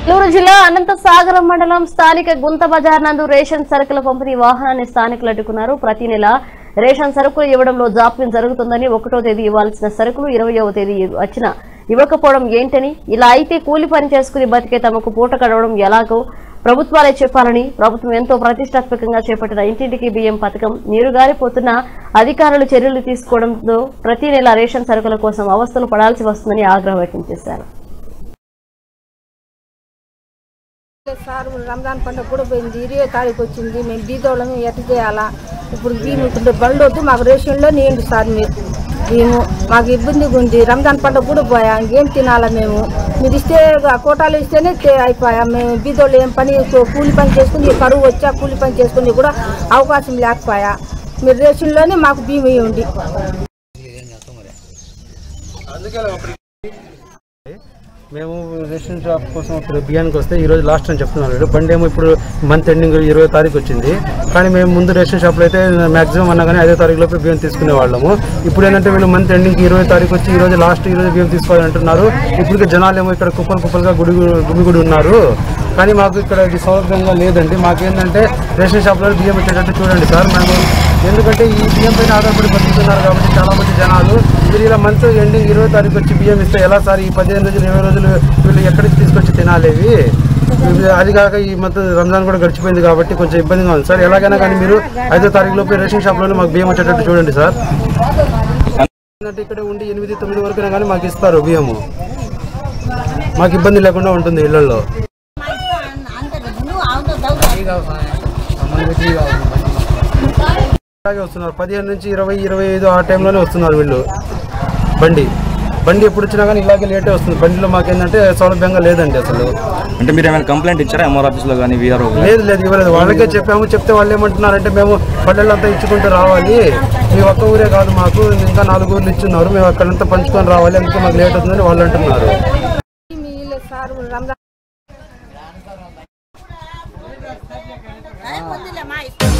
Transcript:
నెల్లూరు జిల్లా అనంతసాగరం మండలం స్థానిక గుంత బజార్ నందు రేషన్ సరుకుల పంపిణీ వాహనాన్ని స్థానికులు అడ్డుకున్నారు ప్రతి నెల రేషన్ సరుకులు ఇవ్వడంలో జాప్యం జరుగుతుందని ఒకటో తేదీ ఇవ్వాల్సిన సరుకులు ఇరవయవ తేదీ వచ్చిన ఇవ్వకపోవడం ఏంటని ఇలా అయితే కూలి పని చేసుకుని బతికే తమకు పూట గడవడం ఎలాగో ప్రభుత్వాలే చెప్పాలని ప్రభుత్వం ఎంతో ప్రతిష్టాత్మకంగా చేపట్టిన ఇంటింటికి బియ్యం పథకం నీరుగారిపోతున్న అధికారులు చర్యలు తీసుకోవడంతో ప్రతి నెల రేషన్ సరుకుల కోసం అవస్థలు పడాల్సి వస్తుందని ఆగ్రహం వ్యక్తం చేశారు సార్ రంజాన్ పండుగ కూడా పోయింది ఇరవై తారీఖు వచ్చింది మేము బీదోళ్ళము ఎట్ట చేయాలా ఇప్పుడు బియ్యం ఇప్పుడు బండి వద్దు మాకు రేషన్లో నీయండి సార్ మీరు మేము మాకు ఇబ్బందిగా ఉంది రంజాన్ పండుగ కూడా పోయా ఇంకేం తినాలా మేము మీరు ఇస్తే ఆ కోటాలు ఇస్తేనే తే- అయిపోయా మేము బీదోళ్ళు ఏం పని కూ- కూలి పని చేసుకుని కరువు వచ్చా కూలి పని చేసుకుని కూడా అవకాశం లేకపోయా మీరు రేషన్లోనే మాకు బియ్యం ఇవ్వండి మేము రేషన్ షాప్ కోసం ఇప్పుడు బియ్యానికి వస్తే ఈ రోజు లాస్ట్ అని చెప్తున్నారు వీళ్ళు. బండి ఏమో ఇప్పుడు మంత్ ఎండింగ్ ఇరవై తారీఖు వచ్చింది కానీ మేము ముందు రేషన్ షాప్లో అయితే మాక్సిమం అన్నా కానీ ఐదో తారీఖు లోపు బియ్యం తీసుకునే వాళ్ళము ఇప్పుడు ఏంటంటే వీళ్ళు మంత్ ఎండింగ్ ఇరవై తారీఖు వచ్చి ఈ రోజు లాస్ట్ ఈ రోజు బియ్యం తీసుకోవాలని అంటున్నారు ఇప్పుడు జనాలు ఏమో ఇక్కడ కుప్పలు కుప్పలుగా గుడి గుమిగుడి ఉన్నారు కానీ మాకు ఇక్కడ ఇది సౌలభ్యంగా లేదండి మాకేంటంటే రేషన్ షాప్లో బియ్యం వచ్చేటట్టు చూడండి సార్ మేము ఎందుకంటే ఈ బియ్యం పైన ఆధారపడి బతుకుతున్నారు కాబట్టి చాలా మంది జనాలు మీరు ఇలా మంత్ ఎండింగ్ ఇరవై తారీఖు వచ్చి బియ్యం ఇస్తే ఎలా సార్ ఈ పదిహేను రోజులు ఇరవై రోజులు వీళ్ళు ఎక్కడి నుంచి తీసుకొచ్చి తినాలి ఇవి ఇవి అది కాక ఈ మంత్ రంజాన్ కూడా గడిచిపోయింది కాబట్టి కొంచెం ఇబ్బందిగా ఉంది సార్ ఎలాగైనా కానీ మీరు ఐదో తారీఖు లోపు రేషన్ షాప్లోనే మాకు బియ్యం వచ్చేటట్టు చూడండి సార్ ఏంటంటే ఇక్కడ ఉండి ఎనిమిది తొమ్మిది వరకునే కానీ మాకు ఇస్తారు బియ్యము మాకు ఇబ్బంది లేకుండా ఉంటుంది ఇళ్లలో అలాగే వస్తున్నారు పదిహేను నుంచి ఇరవై ఇరవై ఐదు ఆ టైంలోనే వస్తున్నారు వీళ్ళు బండి బండి ఎప్పుడు వచ్చినా కానీ ఇలాగే లేటే వస్తుంది బండిలో మాకేంటంటే సౌలభ్యంగా లేదండి అసలు అంటే మీరు ఏమైనా కంప్లైంట్ ఇచ్చారా ఎంఆర్ ఆఫీస్లో కానీ వీఆర్ఓ లేదు లేదు ఇవ్వలేదు వాళ్ళకే చెప్పాము చెప్తే వాళ్ళు ఏమంటున్నారంటే మేము పల్లెళ్ళంతా ఇచ్చుకుంటూ రావాలి మీ ఒక్క ఊరే కాదు మాకు ఇంకా నాలుగు ఊర్లు ఇచ్చున్నారు మేము అక్కడంతా పంచుకొని రావాలి అందుకే మాకు లేట్ అవుతుందని వాళ్ళు అంటున్నారు మీ ఇల్లే సార్ రంజాన్